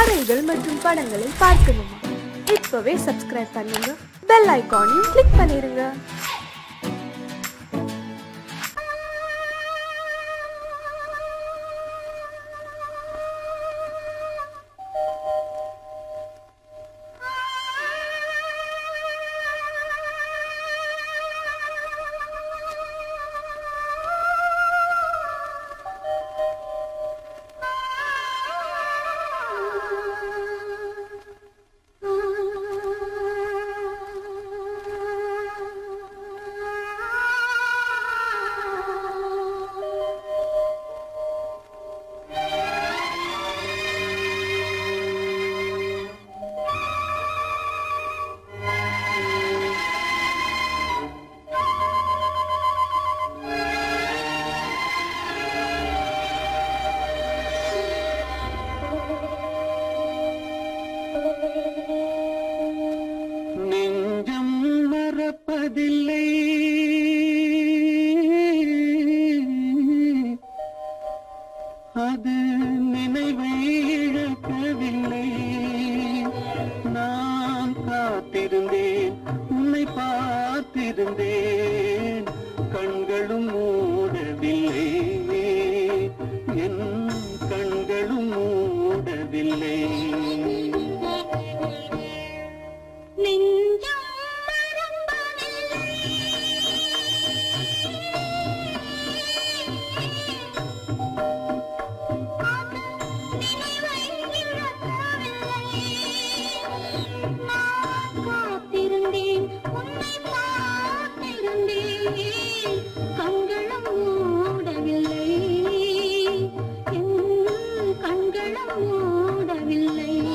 கதைகள் மற்றும் படங்களை பார்க்கணுமா இப்பவே சப்ஸ்கிரைப் பண்ணுங்க பெல் ஐகானையும் கிளிக் பண்ணிருங்க நெஞ்சம் மறப்பதில்லை அது நினைவை இழக்கவில்லை நான் காத்திருந்தேன் உன்னை பார்த்திருந்தேன் கண்களும் மூடவில்லை என் கண்களும் மூடவில்லை நெஞ்சம் மறப்பதில்லை அது நினைவை இழக்கவில்லை நான் காத்திருந்தேன் உன்னை பார்த்திருந்தேன் கண்களும் மூடவில்லை என் கண்களும் மூடவில்லை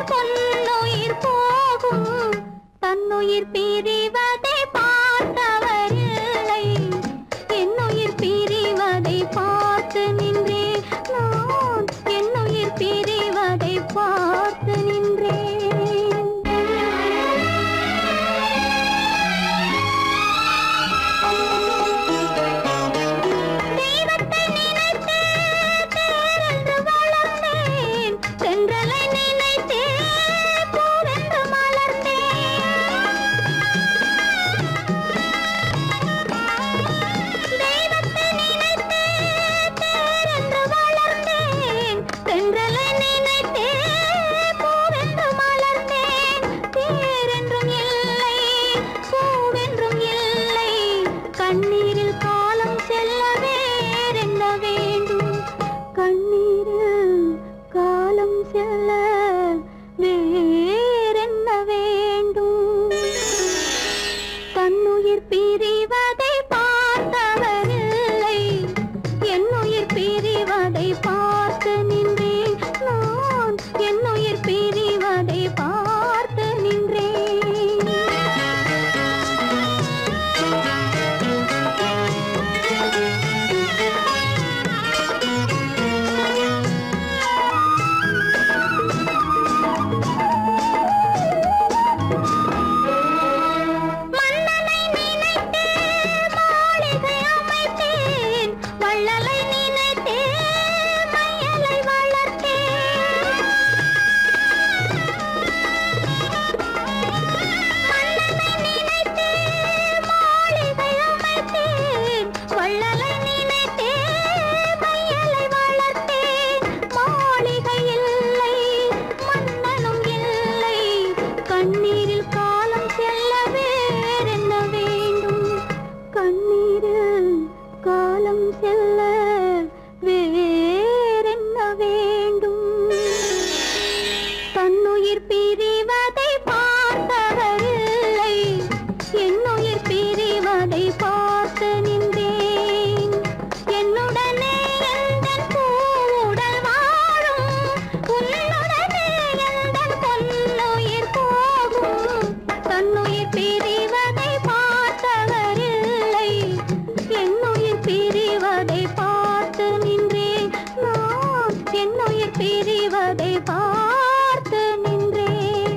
எந்தன் பொன்னுயிர் போகும் தன்னுயிர் பிரிவதை பார்த்தவரில்லை என்னுயிர் பிரிவதை பார்த்து நின்றேன் நான் என்னுயிர் பிரிவதை பார்த்து நின்றேன் தெய்வத்தை நினைத்தே தேரென்று வளர்ந்தேன் தென்றலை நினைத்தே பூவென்று மலர்ந்தேன் தெய்வத்தை நினைத்தே தேரென்று வளர்ந்தேன் தென்றலை நினைத்தே பூவென்று மலர்ந்தேன் தேரென்றும் இல்லை பூவென்றும் இல்லை கண்ணீரில் காலம் செல்ல வேறென்ன வேண்டும் கண்ணீரில் காலம் செல்ல வேறென்ன வேண்டும் தன்னுயிர் பிரிவதை பார்த்தவரில்லை என்னுயிர் பிரிவதை பார்த்து நின்றேன் நான் என்னுயிர் பிரிவதை பார்த்து நின்றேன் மன்னனை நினைத்தே மாளிகை அமைத்தேன் வள்ளலை நினைத்தே மையலை வளர்த்தேன் மன்னனை நினைத்தே மாளிகை அமைத்தேன் வள்ளலை நினைத்தே மையலை வளர்த்தேன் மாளிகை இல்லை மன்னனும் இல்லை கண்ணீரில் காலம் செல்ல வேறென்ன வேண்டும் கண்ணீரில் காலம் செல்ல வேறென்ன வேண்டும் தன்னுயிர் பிரிவதை பார்த்தவரில்லை என்னுயிர் பிரிவதை பார்த்து நின்றேன் என்னுடனே எந்தன் பூவுடல் வாழும் உன்னுடனே எந்தன் பொன்னுயிர் போகும் தன்னுயிர் பிரிவதை பார்த்தவரில்லை என்னுயிர் பிரிவதை பார்த்து நின்றேன் நான் என்னுயிர் பிரிவதை பார்த்து நின்றேன்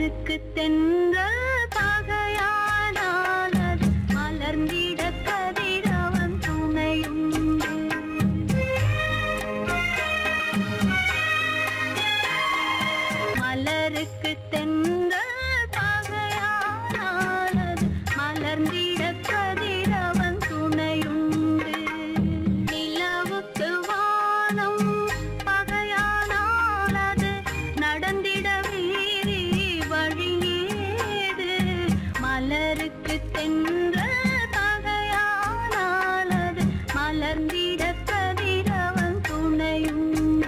மலருக்கு தென்றல் பகையானானது மலர்ந்திட கதிரவன் துணையுண்டு மலருக்கு தென்றல் பகையானானது மலர்ந்திட கதிரவன் துணையுண்டு நிலவுக்கு வானம் பகையானானது நடந்திட வீரி வழியேது மலருக்கு தென்றல் பகையானானது மலர்ந்திட கதிரவன் துணையுண்டு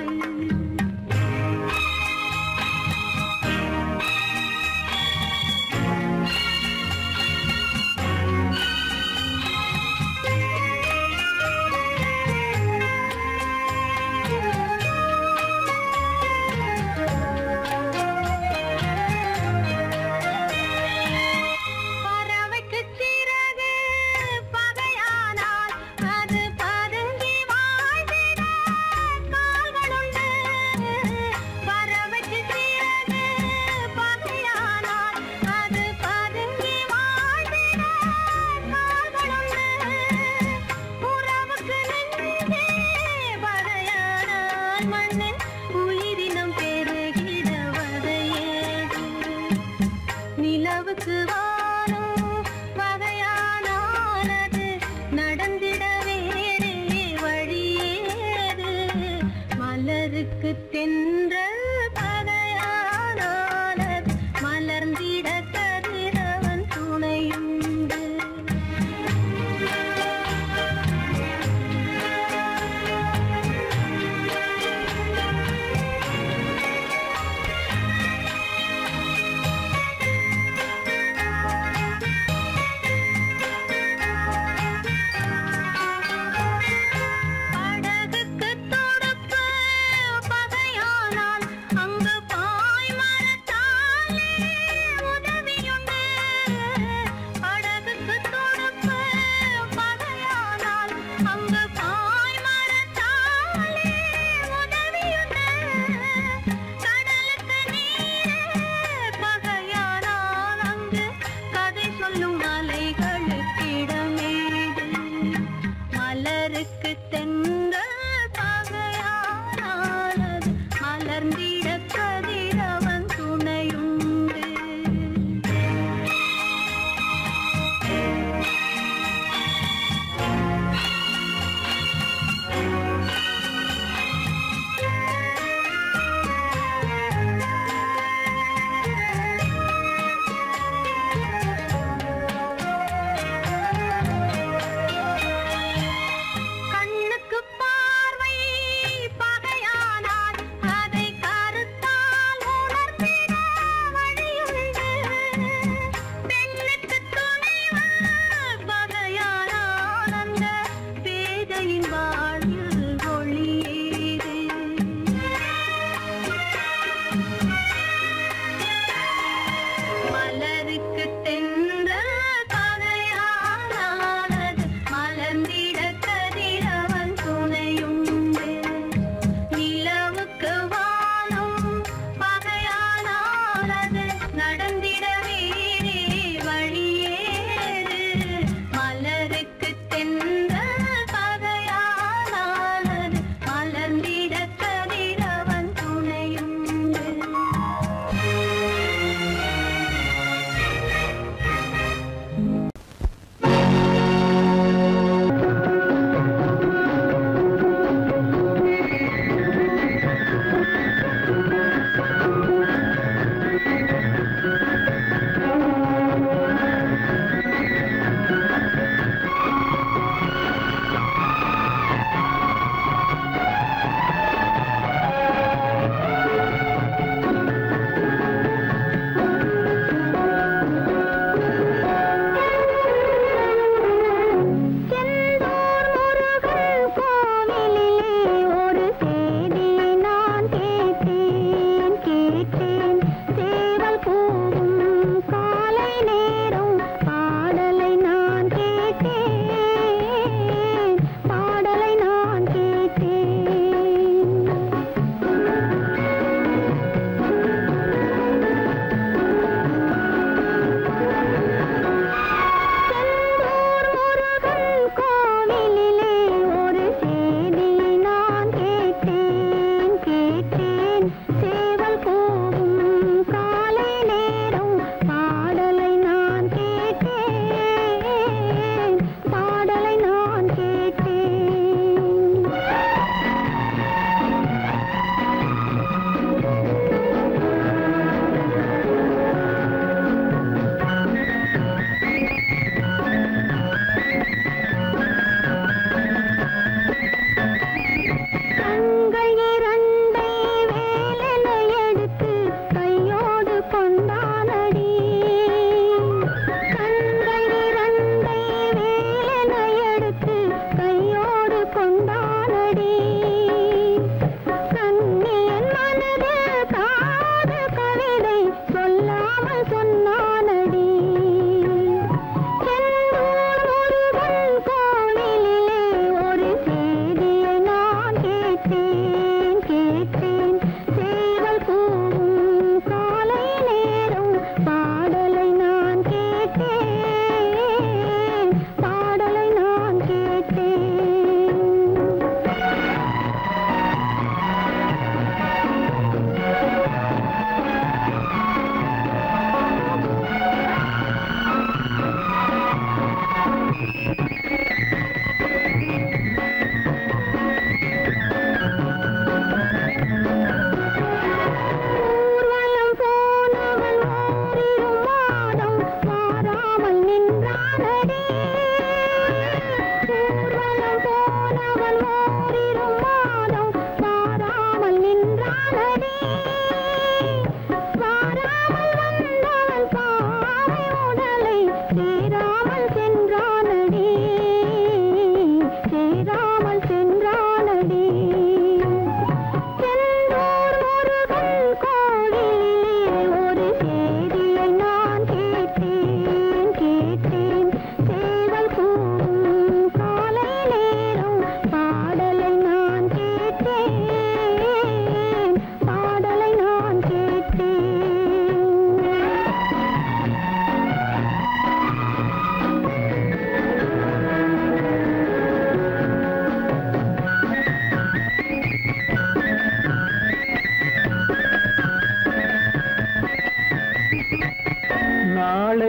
பறவைக்கு சிறகு பகையானால் அது பதுங்கி வாழ்ந்திட கால்களுண்டு பறவைக்கு சிறகு பகையானால் அது பதுங்கி வாழ்ந்திட கால்களுண்டு உறவுக்கு நெஞ்சே பகையானால் மண்ணின் உயிரினம் பெருகிட வதையேது நிலவுக்கு வானம் வகையானானது நடந்திட வேறே வழியேது மலருக்கு தென்றல் பகையானானது மலர்ந்திட கதிரவன் துணையுண்டு படகுக்கு தொடுப்பு பகையானால்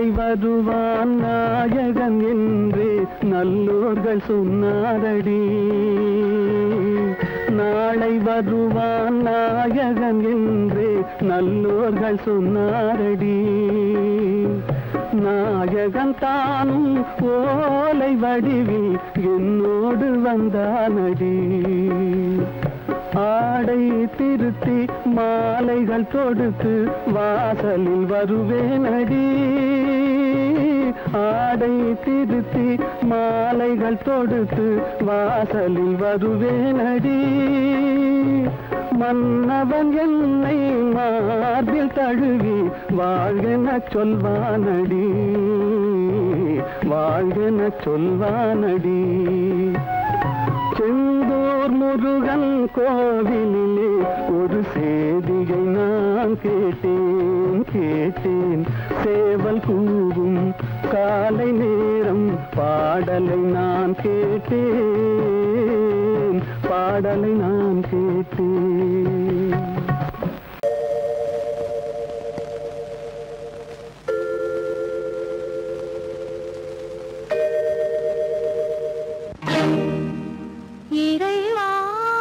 வருவான் நாயகன் என்று நல்லோர்கள் சொன்னாரடி நாளை வருவான் நாயகன் என்று நல்லோர்கள் சொன்னாரடி நாயகன் தானும் ஓலை வடிவில் என்னோடு வந்தானடி ஆடை திருத்தி மாலைகள் தொடுத்து வாசலில் வருவேனடி ஆடை திருத்தி மாலைகள் தொடுத்து வாசலில் வருவேனடி மன்னவன் என்னை மார்பில் தழுவி வாழ்கென சொல்வானடி வாழ்கென சொல்வானடி செந்தூர் முருகன் கோவிலிலே ஒரு சேதியை நான் கேட்டேன் கேட்டேன் சேவல் கூவும் காலை நேரம் பாடலை நான் கேட்டேன் பாடலை நான் கேட்டேன் இறைவா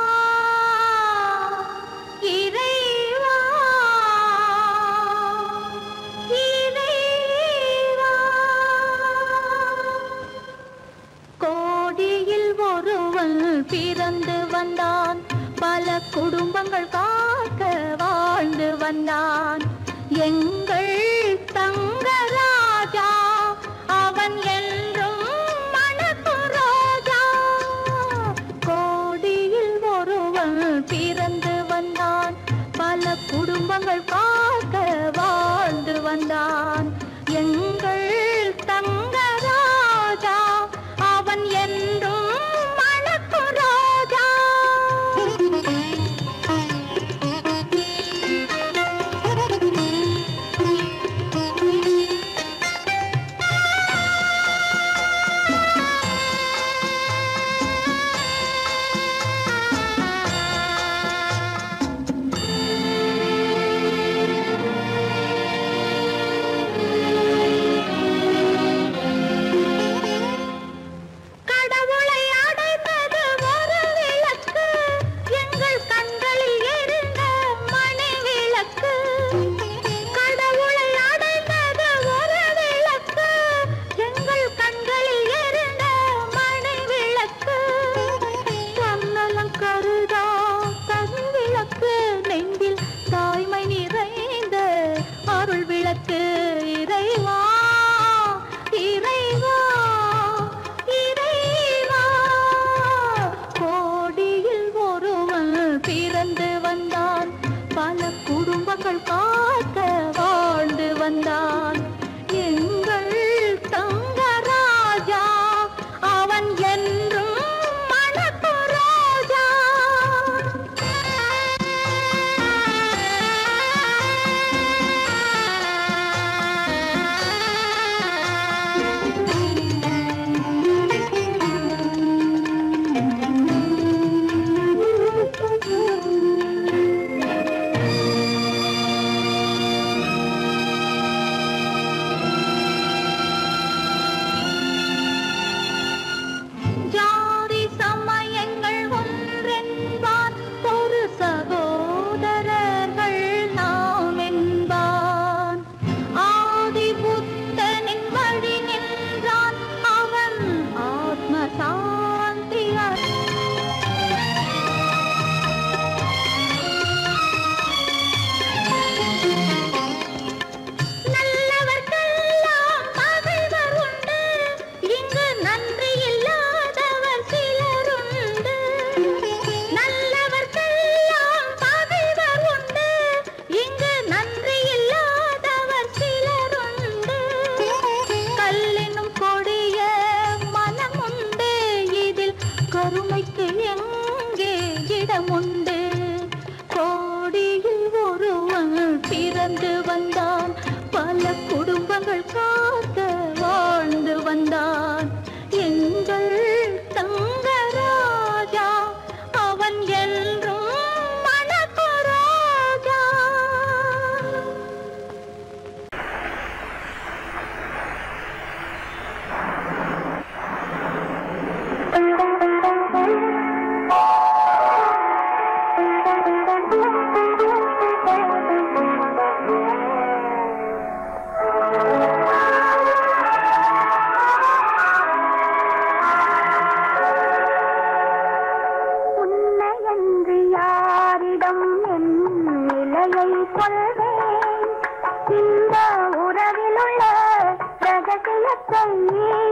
இறைவா இறைவா கோடியில் ஒருவன் பிறந்து வந்தான் பல குடும்பங்கள் காக்க வாழ்ந்து வந்தான் எங்கள் தங்கராஜா அவன் என்றும் மணக்கு ரோஜா கோடியில் ஒருவன் பிறந்து வந்தான் பல குடும்பங்கள் காக்க வாழ்ந்து வந்தான் எங்கள் தங்கராஜா அவன் என்றும் மணக்கு ரோஜா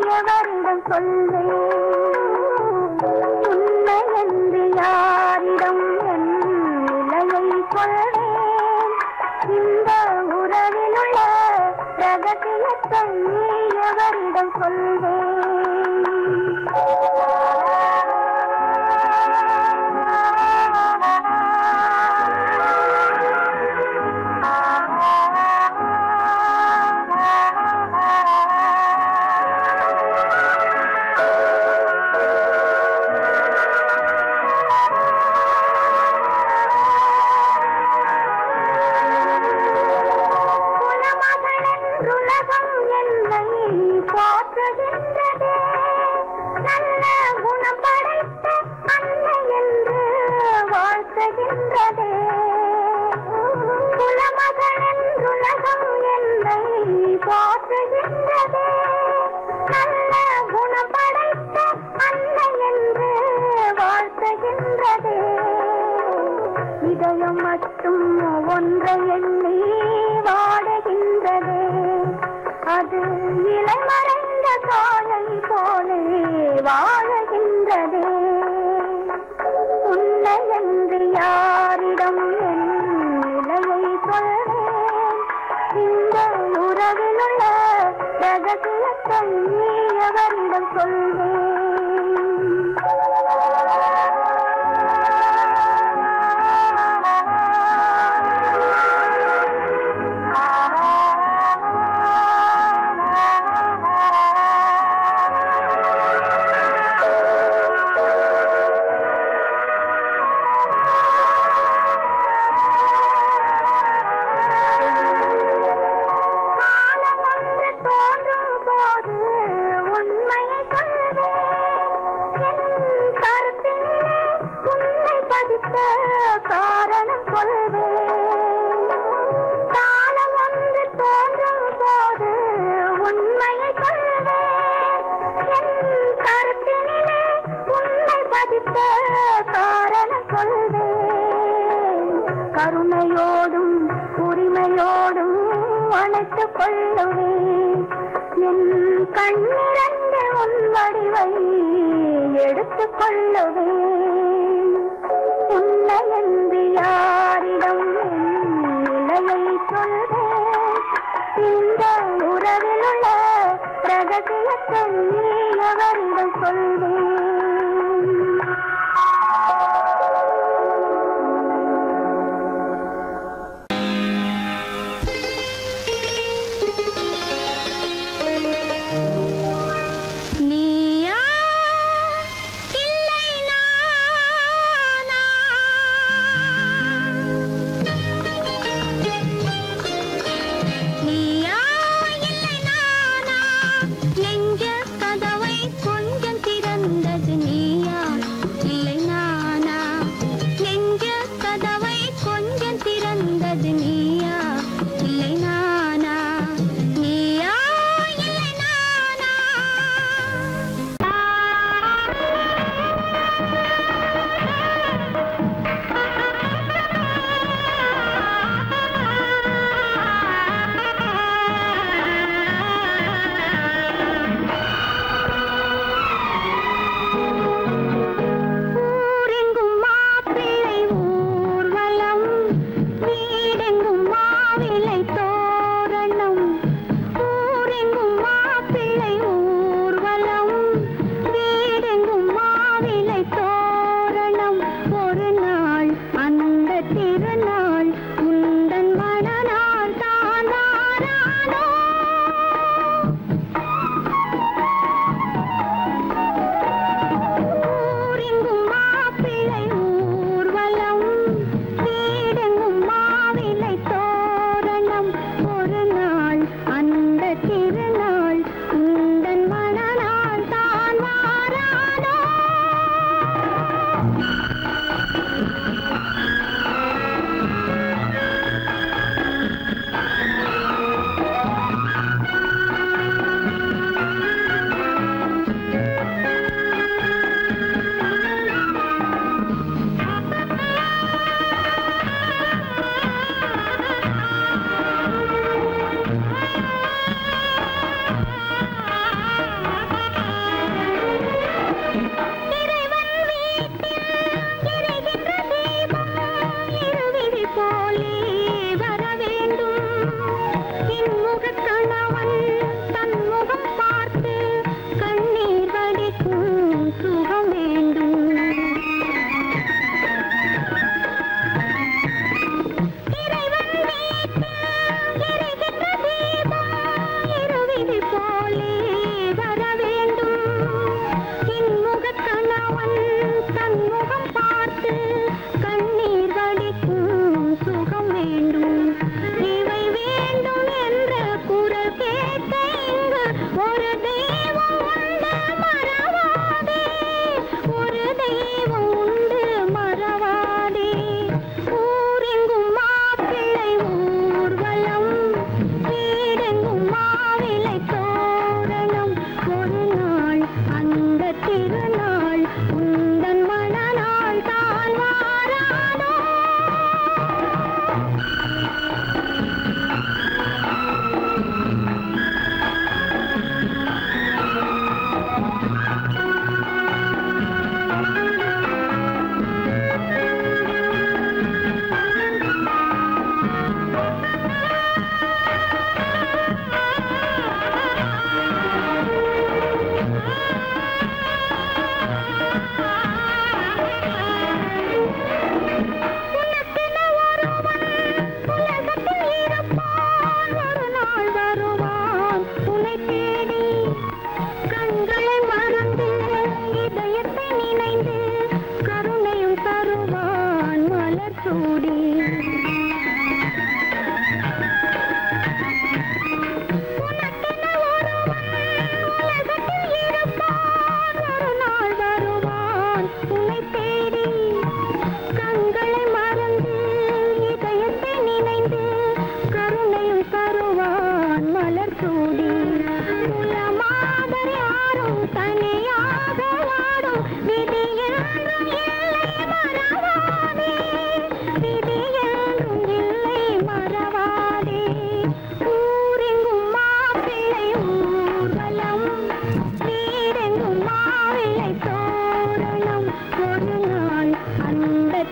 எவரிடம் சொல்வேன் உண்மை என்று யாரிடம் என் நிலையை சொல்வேன் இந்த உறவில் உள்ள ரகசியத்தை எவரிடம் குலமகளென்றுலகம் என்னை போற்றுகின்றதே நல்ல குணம் படைத்த அன்னை என்று வாழ்த்துகின்றதே குலமகளென்றுலகம் என்னை போற்றுகின்றதே நல்ல குணம் படைத்த அன்னை என்று வாழ்த்துகின்றதே இதயம் மட்டும் ஒன்றை எண்ணி வாடுகின்றதே அது இலை மறைந்த காலை போலே வாழுகின்றதே உன்னை என்று யாரிடம் என் நிலையை சொல்வேன் இந்த உறவில் உள்ள ரகசியத்தை எவரிடம் காலம் ஒன்று தோன்றும் போது உண்மையை சொல்வேன் என் கருத்தினிலே உன்னை பதித்த காரணம் சொல்வேன் காலம் ஒன்று தோன்றும் போது உண்மையை சொல்வேன் என் கருத்தினிலே உன்னை பதித்த காரணம் சொல்வேன் கருணையோடும் உரிமையோடும் அணைத்துக் கொள்ளுவேன் என் கண்ணிரண்டு உன் வடிவை எடுத்துக் கொள்ளுவேன் உன்னை என்று யாரிடம் என் நிலையை சொல்வேன் இந்த உறவில் உள்ள ரகசியத்தை எவரிடம் சொல்வேன் நீயா இல்லை நானா நீயா இல்லை நானா நெஞ்ச கதவை கொஞ்சம் திறந்து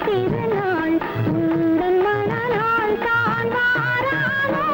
திருநாள் உந்தன் மணநாள் தான் வாரானோ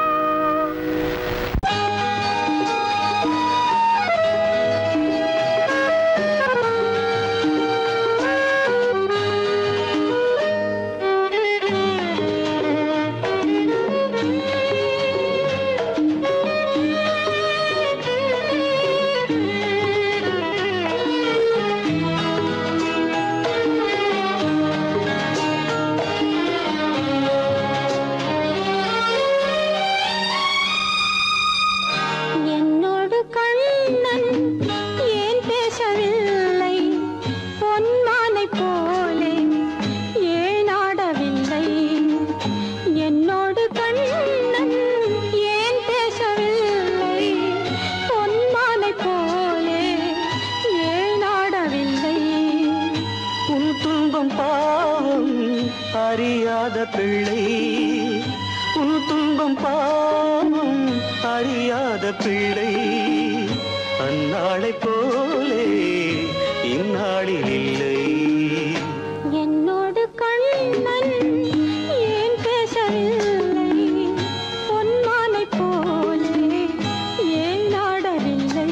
என்னோடு கண்ணன் ஏன் பேசவில்லை பொன்மானை போலே ஏன் ஆடவில்லை என்னோடு கண்ணன் ஏன் பேசவில்லை பொன்மானை போலே ஏன் ஆடவில்லை உன் துன்பம் பாவம் அறியாத பிள்ளை உன் துன்பம் பாவம் அறியாத பிள்ளை அந்நாளை போலே இந்நாளில் இல்லை என்னோடு கண்ணன் ஏன் பேசவில்லை பொன்மானை போலே ஏன் ஆடவில்லை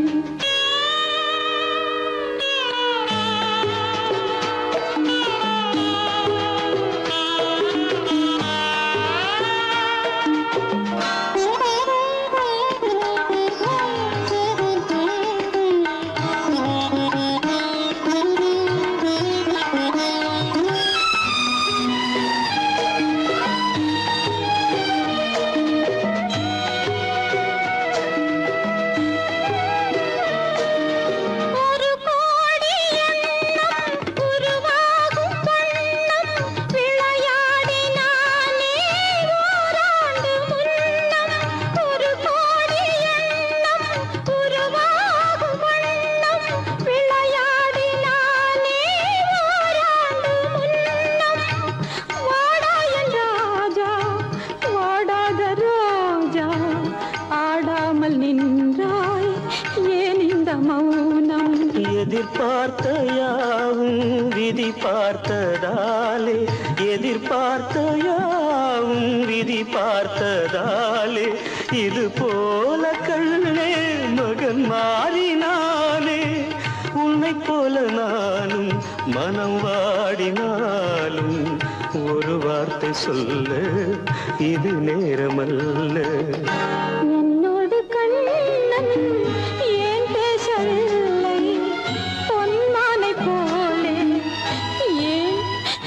ஒரு கோடி எண்ணம் உருவாகும் வண்ணம் விளையாடினானே ஓராண்டு முன்னம் ஒரு கோடி எண்ணம் உருவாகும் வண்ணம் விளையாடினானே ஓராண்டு முன்னம் வாடாயன் ராஜா வாடாத ரோஜா ஆடாமல் நின்றாய் ஏன் இந்த மௌனம் எதிர்பார்த்த யாவும் விதி பார்த்ததாலே எதிர்பார்த்த யாவும் விதி பார்த்ததாலே இது போல கண்ணே மகன் மாறினானே உன்னை போல நானும் மனம் வாடினாலும் ஒரு வார்த்தை சொல்ல இது நேரமல்ல என்னோடு கண்ணன் ஏன் பேசவில்லை பொன்மானை போலே ஏன்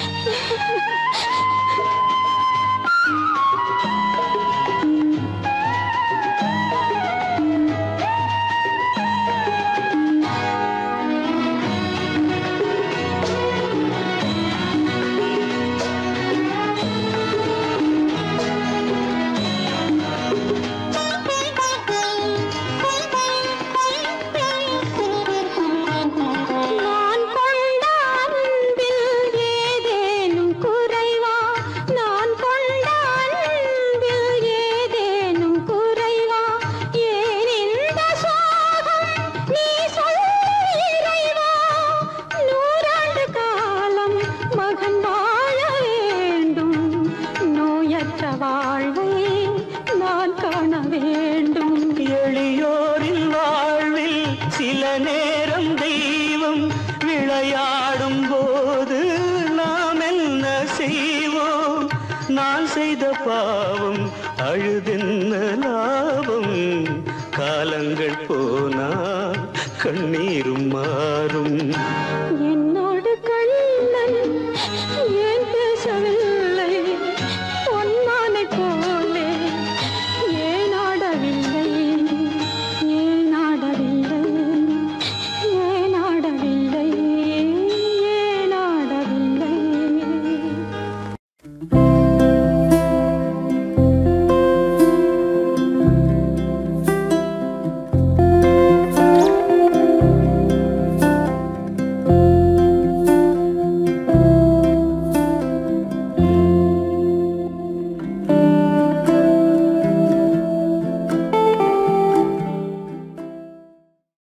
நான் கொண்ட அன்பில் ஏதேனும் குறைவா நான் கொண்ட அன்பில் ஏதேனும் குறைவா ஏன் இந்த சோகம் நீ சொல் இறைவா நூறாண்டு காலம் மகன் வாழ வேண்டும் நோயற்ற வாழ்வை நான் காண வேண்டும் எளியோரின் வாழ்வில் சில நேரம் தெய்வம் விளையாடும் போது நாம் என்ன செய்வோம் நான் செய்த பாவம் அழுதென்ன லாபம் காலங்கள் போனா கண்ணீரும் மாறும் என்னோடு கண்ணன் ஏன் பேசவில்லை